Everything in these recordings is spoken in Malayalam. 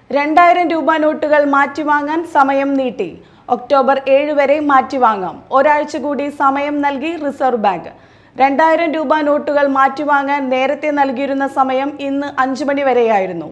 രണ്ടായിരം രൂപ നോട്ടുകൾ മാറ്റിവാങ്ങാൻ സമയം നീട്ടി ഒക്ടോബർ ഏഴ് വരെ മാറ്റിവാങ്ങാം ഒരാഴ്ച കൂടി സമയം നൽകി റിസർവ് ബാങ്ക് രണ്ടായിരം രൂപ നോട്ടുകൾ മാറ്റിവാങ്ങാൻ നേരത്തെ നൽകിയിരുന്ന സമയം ഇന്ന് അഞ്ചു മണി വരെയായിരുന്നു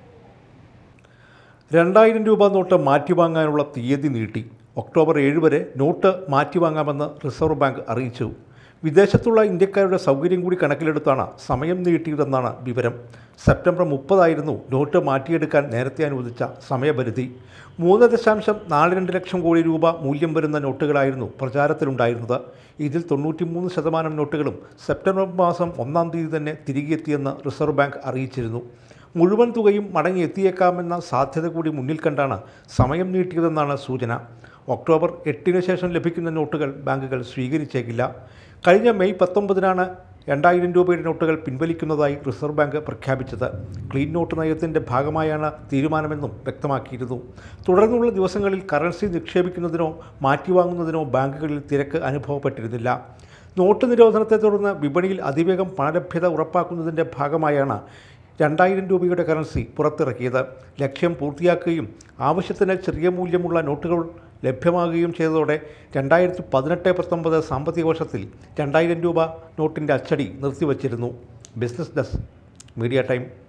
രണ്ടായിരം രൂപ നോട്ട് മാറ്റിവാങ്ങാനുള്ള തീയതി നീട്ടി ഒക്ടോബർ ഏഴ് വരെ നോട്ട് മാറ്റിവാങ്ങാമെന്ന് റിസർവ് ബാങ്ക് അറിയിച്ചു വിദേശത്തുള്ള ഇന്ത്യക്കാരുടെ സൗകര്യം കൂടി കണക്കിലെടുത്താണ് സമയം നീട്ടിയതെന്നാണ് വിവരം സെപ്റ്റംബർ മുപ്പതായിരുന്നു നോട്ട് മാറ്റിയെടുക്കാൻ നേരത്തെ അനുവദിച്ച സമയപരിധി മൂന്ന് ദശാംശം നാല് രണ്ട് ലക്ഷം കോടി രൂപ മൂല്യം വരുന്ന നോട്ടുകളായിരുന്നു പ്രചാരത്തിലുണ്ടായിരുന്നത് ഇതിൽ തൊണ്ണൂറ്റിമൂന്ന് ശതമാനം നോട്ടുകളും സെപ്റ്റംബർ മാസം ഒന്നാം തീയതി തന്നെ തിരികെ എത്തിയെന്ന് റിസർവ് ബാങ്ക് അറിയിച്ചിരുന്നു മുഴുവൻ തുകയും മടങ്ങിയെത്തിയേക്കാമെന്ന സാധ്യത കൂടി മുന്നിൽ കണ്ടാണ് സമയം നീട്ടിയതെന്നാണ് സൂചന ഒക്ടോബർ എട്ടിന് ശേഷം ലഭിക്കുന്ന നോട്ടുകൾ ബാങ്കുകൾ സ്വീകരിച്ചേക്കില്ല കഴിഞ്ഞ മെയ് പത്തൊമ്പതിനാണ് രണ്ടായിരം രൂപയുടെ നോട്ടുകൾ പിൻവലിക്കുന്നതായി റിസർവ് ബാങ്ക് പ്രഖ്യാപിച്ചത് ക്ലീൻ നോട്ട് നയത്തിൻ്റെ ഭാഗമായാണ് തീരുമാനമെന്നും വ്യക്തമാക്കിയിരുന്നു തുടർന്നുള്ള ദിവസങ്ങളിൽ കറൻസി നിക്ഷേപിക്കുന്നതിനോ മാറ്റിവാങ്ങുന്നതിനോ ബാങ്കുകളിൽ തിരക്ക് അനുഭവപ്പെട്ടിരുന്നില്ല നോട്ട് നിരോധനത്തെ തുടർന്ന് വിപണിയിൽ അതിവേഗം പണലഭ്യത ഉറപ്പാക്കുന്നതിൻ്റെ ഭാഗമായാണ് രണ്ടായിരം രൂപയുടെ കറൻസി പുറത്തിറക്കിയത് ലക്ഷ്യം പൂർത്തിയാക്കുകയും ആവശ്യത്തിന് ചെറിയ മൂല്യമുള്ള നോട്ടുകൾ ലഭ്യമാകുകയും ചെയ്തതോടെ രണ്ടായിരത്തി പതിനെട്ട് പത്തൊമ്പത് സാമ്പത്തിക വർഷത്തിൽ രണ്ടായിരം രൂപ നോട്ടിൻ്റെ അച്ചടി നിർത്തിവച്ചിരുന്നു ബിസിനസ് ഡെസ്ക് മീഡിയ ടൈം